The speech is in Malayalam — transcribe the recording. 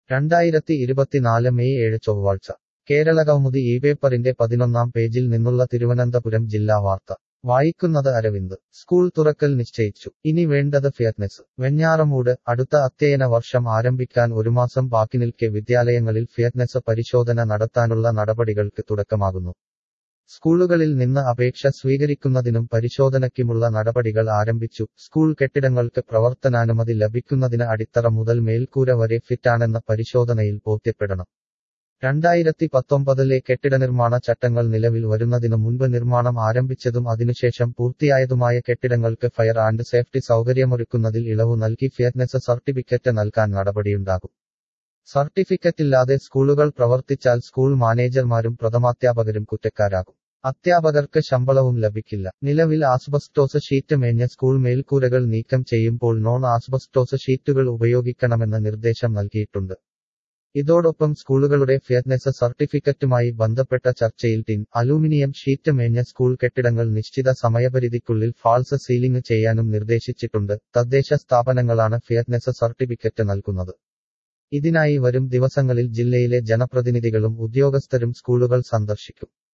രണ്ടായിരത്തി ഇരുപത്തിനാല് മെയ് ഏഴ് ചൊവ്വാഴ്ച കേരളകൗമുദി ഈ പേപ്പറിന്റെ പതിനൊന്നാം പേജിൽ നിന്നുള്ള തിരുവനന്തപുരം ജില്ലാ വാർത്ത വായിക്കുന്നത് അരവിന്ദ് സ്കൂൾ തുറക്കൽ നിശ്ചയിച്ചു ഇനി വേണ്ടത് ഫിയറ്റ്നെസ് വെഞ്ഞാറമൂട് അടുത്ത അധ്യയന വർഷം ആരംഭിക്കാൻ ഒരു മാസം ബാക്കി നിൽക്കെ വിദ്യാലയങ്ങളിൽ ഫിയറ്റ്നെസ് പരിശോധന നടത്താനുള്ള നടപടികൾക്ക് തുടക്കമാകുന്നു സ്കൂളുകളിൽ നിന്ന് അപേക്ഷ സ്വീകരിക്കുന്നതിനും പരിശോധനയ്ക്കുമുള്ള നടപടികൾ ആരംഭിച്ചു സ്കൂൾ കെട്ടിടങ്ങൾക്ക് പ്രവർത്തനാനുമതി ലഭിക്കുന്നതിന് അടിത്തറ മുതൽ മേൽക്കൂര വരെ ഫിറ്റാണെന്ന പരിശോധനയിൽ ബോധ്യപ്പെടണം രണ്ടായിരത്തി പത്തൊമ്പതിലെ കെട്ടിടനിർമ്മാണ ചട്ടങ്ങൾ നിലവിൽ വരുന്നതിനു മുൻപ് നിർമ്മാണം ആരംഭിച്ചതും അതിനുശേഷം പൂർത്തിയായതുമായ കെട്ടിടങ്ങൾക്ക് ഫയർ ആൻഡ് സേഫ്റ്റി സൗകര്യമൊരുക്കുന്നതിൽ ഇളവു നൽകി ഫിയറ്റ്നെസ് സർട്ടിഫിക്കറ്റ് നൽകാൻ നടപടിയുണ്ടാകും സർട്ടിഫിക്കറ്റില്ലാതെ സ്കൂളുകൾ പ്രവർത്തിച്ചാൽ സ്കൂൾ മാനേജർമാരും പ്രഥമാധ്യാപകരും കുറ്റക്കാരാകും അധ്യാപകർക്ക് ശമ്പളവും ലഭിക്കില്ല നിലവിൽ ആസ്ബസ്റ്റോസ് ഷീറ്റ് മേഞ്ഞ സ്കൂൾ മേൽക്കൂരകൾ നീക്കം ചെയ്യുമ്പോൾ നോൺ ആസ്ബസ്റ്റോസ് ഷീറ്റുകൾ ഉപയോഗിക്കണമെന്ന് നിർദ്ദേശം നൽകിയിട്ടുണ്ട് ഇതോടൊപ്പം സ്കൂളുകളുടെ ഫിയറ്റ്നെസ് സർട്ടിഫിക്കറ്റുമായി ബന്ധപ്പെട്ട ചർച്ചയിൽ ടിൻ അലൂമിനിയം ഷീറ്റ് മേഞ്ഞ സ്കൂൾ കെട്ടിടങ്ങൾ നിശ്ചിത സമയപരിധിക്കുള്ളിൽ ഫാൾസ് സീലിംഗ് ചെയ്യാനും നിർദ്ദേശിച്ചിട്ടുണ്ട് തദ്ദേശ സ്ഥാപനങ്ങളാണ് ഫിയറ്റ്നെസ് സർട്ടിഫിക്കറ്റ് നൽകുന്നത് ഇതിനായി വരും ദിവസങ്ങളിൽ ജില്ലയിലെ ജനപ്രതിനിധികളും ഉദ്യോഗസ്ഥരും സ്കൂളുകൾ സന്ദർശിക്കും